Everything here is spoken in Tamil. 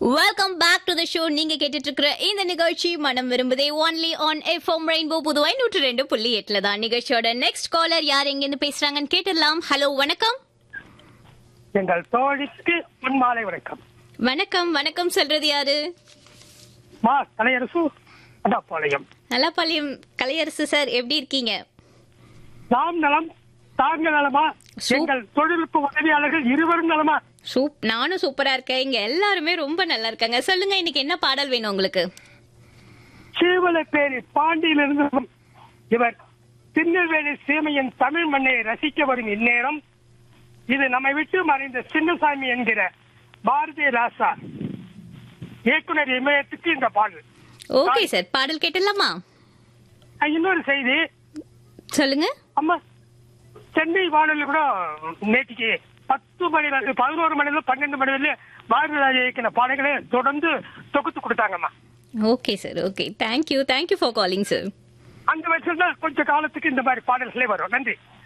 Welcome back to the show நீங்க கேட்டுட்டு இருக்கிற இந்த நிகழ்ச்சி மனம் விரும்புதே only on FM rainbow Puduvai நூற்று ரெண்டு புள்ளி எட்டுல தான் நிகழ்ச்சியோட நெக்ஸ்ட் காலர் யார் எங்க இருந்து பேசுறாங்கன்னு கேட்டுடலாம் ஹலோ வணக்கம் எங்கள் தோழிக்கு முன்மாலை வணக்கம் வணக்கம் வணக்கம் சொல்றது யாரு மா கலையரசு அடாப்பாளையம் நலப்பாளையம் கலையரசு சார் எப்படி இருக்கீங்க நாம் நலம் தாங்கள் நலமா சூப். எங்கள் தொழில்நுட்ப உதவியாளர்கள் இருவரும் நலமா சூப் நானும் சூப்பரா இருக்கேன் இங்க எல்லாருமே ரொம்ப நல்லா இருக்காங்க சொல்லுங்க இன்னைக்கு என்ன பாடல் வேணும் உங்களுக்கு சீவலப்பேரி பாண்டியிலிருந்து வரும் இவர் திருநெல்வேலி சீமையின் தமிழ் மண்ணை ரசிக்க வரும் இந்நேரம் இது நம்மை விட்டு மறைந்த சின்னசாமி என்கிற பாரதிய ராசா இயக்குனர் இமயத்துக்கு இந்த பாடல் ஓகே சார் பாடல் கேட்டுடலாமா அஹ் இன்னொரு செய்தி சொல்லுங்க அம்மா சென்னை வானொலி கூட நேற்றுக்கு பத்து மணி வரை பதினோரு மணில பன்னெண்டு மணி வரையில பாரதிராஜா இயக்கின பாடல்களை தொடர்ந்து தொகுத்து கொடுத்தாங்கம்மா okay sir okay thank you thank you for calling sir அந்த வயசுல தான் கொஞ்ச காலத்துக்கு இந்த மாதிரி பாடல்களே வரும் நன்றி